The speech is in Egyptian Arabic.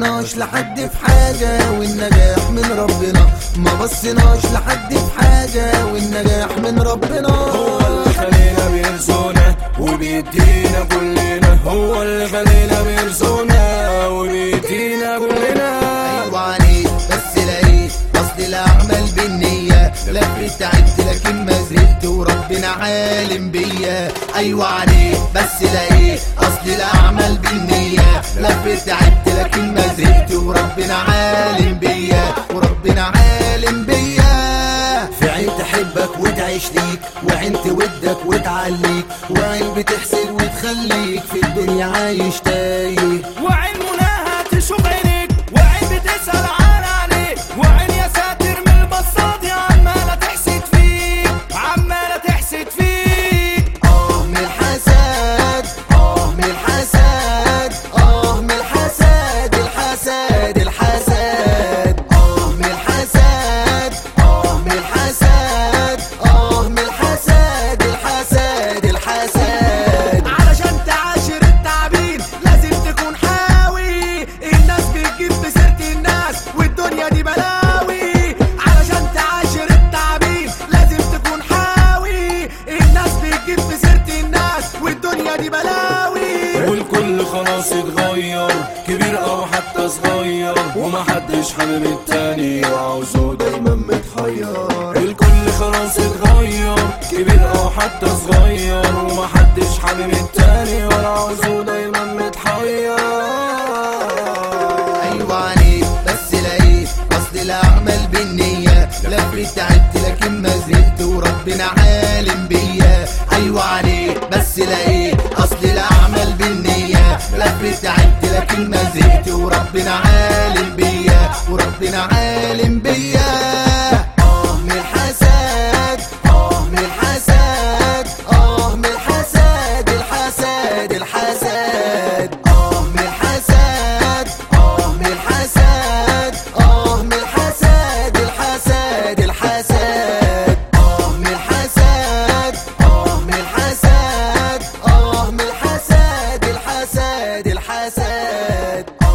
بصيناش لحد في حاجة والنجاح من ربنا ما بصيناش لحد في حاجة والنجاح من ربنا هو اللي خلينا بيرزونا وبيدينا كلنا هو اللي خلينا بيرزونا وبيدينا كلنا ايوه عليك بس لقيت اصل الاعمال بالنية لفت تعبت لكن ما زهقت وربنا عالم بيا ايوه عليك بس لقيت اصل الاعمال بالنية لفت تعبت لكن ما زهقت وربنا عالم بيا وربنا عالم بيا في عين تحبك وتعيش ليك وعين تودك وتعليك وعين بتحسد وتخليك في الدنيا عايش تايه وعين مناها تشوف عينيك وعين بتسأل عن عليك وعين يا ساتر من البصات يا عمالة تحسد فيك عمالة تحسد فيك آه من الحسد آه من الحسد آه من الحسد الحسد الحسد آه من الحسد آه من الحسد آه من الحسد الحسد الحسد علشان تعاشر التعبين لازم تكون حاوي الناس بتجيب بسيرة الناس والدنيا دي بلاوي علشان تعاشر التعبين لازم تكون حاوي الناس بتجيب بسيرة الناس والدنيا دي بلاوي والكل خلاص اتغير كبير او حتى صغير ومحدش حابب التاني وعاوزه دايما متحير الكل خلاص اتغير كبير او حتى صغير ومحدش حابب التاني ولا عاوزه دايما متحير ايوه عليك بس لقيت اصل الاعمال بالنية لفت تعبت لكن ما زهقت وربنا عالم بيا ايوه عليك بس لقيت اصل الاعمال بالنية لفت تعبت لكن ما زهقت وربنا عالم بيا وربنا عالم بيا اه من الحسد اه من الحسد اه من الحسد الحسد الحسد اه من الحسد اه من الحسد اه من الحسد الحسد الحسد اه من الحسد اه من الحسد اه من الحسد الحسد الحسد